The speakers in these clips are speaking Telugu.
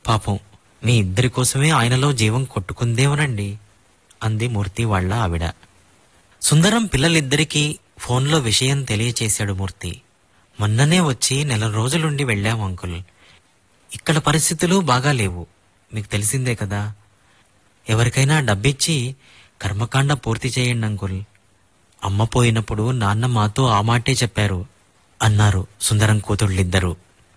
పాపం మీ ఇద్దరి కోసమే ఆయనలో జీవం కొట్టుకుందేమోనండి అంది మూర్తి వాళ్ళ ఆవిడ సుందరం పిల్లలిద్దరికీ ఫోన్లో విషయం తెలియచేశాడు మూర్తి మొన్ననే వచ్చి నెల రోజులుండి వెళ్ళాం అంకుల్ ఇక్కడ పరిస్థితులు బాగా లేవు మీకు తెలిసిందే కదా ఎవరికైనా డబ్బిచ్చి కర్మకాండ పూర్తి చేయండి అంకుల్ అమ్మ పోయినప్పుడు నాన్న మాతో ఆ మాటే చెప్పారు అన్నారు సుందరం కూతుళ్ళిద్దరూ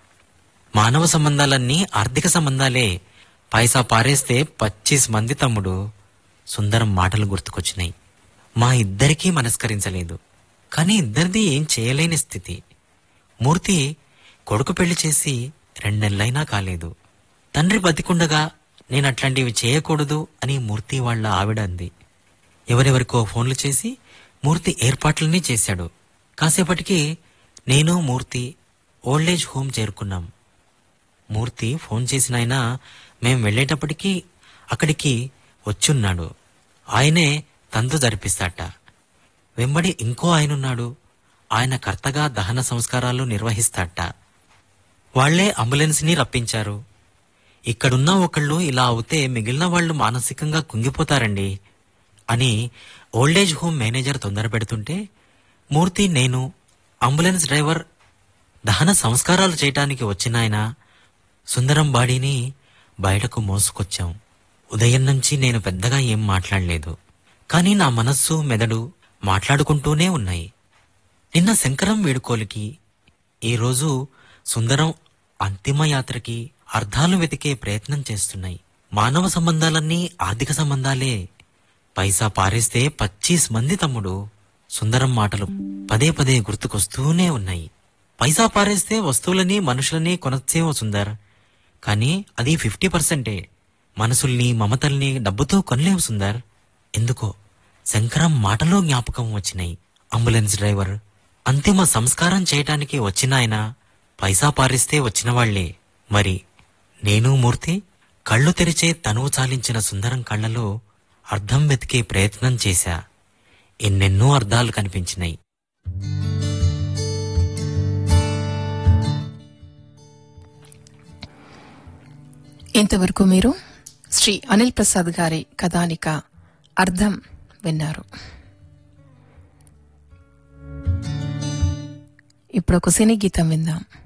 మానవ సంబంధాలన్నీ ఆర్థిక సంబంధాలే పైసా పారేస్తే పచ్చీస్ మంది తమ్ముడు సుందరం మాటలు గుర్తుకొచ్చినాయి మా ఇద్దరికీ మనస్కరించలేదు కానీ ఇద్దరిది ఏం చేయలేని స్థితి మూర్తి కొడుకు పెళ్లి చేసి రెండెళ్ళైనా కాలేదు తండ్రి బతికుండగా నేను అట్లాంటివి చేయకూడదు అని మూర్తి వాళ్ళ ఆవిడ అంది ఎవరెవరికో ఫోన్లు చేసి మూర్తి ఏర్పాట్లన్నీ చేశాడు కాసేపటికి నేను మూర్తి ఓల్డేజ్ హోమ్ చేరుకున్నాం మూర్తి ఫోన్ చేసిన ఆయన మేం వెళ్ళేటప్పటికి అక్కడికి వచ్చున్నాడు ఆయనే తంతు జరిపిస్తాట వెంబడి ఇంకో ఆయనున్నాడు ఆయన కర్తగా దహన సంస్కారాలు నిర్వహిస్తాట వాళ్లే అంబులెన్స్ని రప్పించారు ఇక్కడున్న ఒకళ్ళు ఇలా అవుతే మిగిలిన వాళ్ళు మానసికంగా కుంగిపోతారండి అని ఓల్డేజ్ హోమ్ మేనేజర్ తొందర పెడుతుంటే మూర్తి నేను అంబులెన్స్ డ్రైవర్ దహన సంస్కారాలు చేయటానికి వచ్చిన ఆయన సుందరం బాడీని బయటకు మోసుకొచ్చాం ఉదయం నుంచి నేను పెద్దగా ఏం మాట్లాడలేదు కానీ నా మనస్సు మెదడు మాట్లాడుకుంటూనే ఉన్నాయి నిన్న శంకరం వీడుకోలికి ఈరోజు సుందరం అంతిమ యాత్రకి అర్థాలు వెతికే ప్రయత్నం చేస్తున్నాయి మానవ సంబంధాలన్నీ ఆర్థిక సంబంధాలే పైసా పారేస్తే పచ్చీస్ మంది తమ్ముడు సుందరం మాటలు పదే పదే గుర్తుకొస్తూనే ఉన్నాయి పైసా పారేస్తే వస్తువులని మనుషులని కొనొచ్చేమో సుందర్ కానీ అది ఫిఫ్టీ పర్సెంటే మనసుల్ని మమతల్ని డబ్బుతో కొనలేవు సుందర్ ఎందుకో శంకరం మాటలో జ్ఞాపకం వచ్చినాయి అంబులెన్స్ డ్రైవర్ అంతిమ సంస్కారం చేయటానికి వచ్చిన ఆయన పైసా పారిస్తే వచ్చిన వాళ్లే మరి నేను మూర్తి కళ్ళు తెరిచే తనువు చాలించిన సుందరం కళ్ళలో అర్థం వెతికే ప్రయత్నం చేశా ఎన్నెన్నో అర్థాలు కనిపించినాయి ఇంతవరకు మీరు శ్రీ అనిల్ ప్రసాద్ గారి కథానిక అర్థం విన్నారు ఇప్పుడు ఒక సినీ గీతం విందాం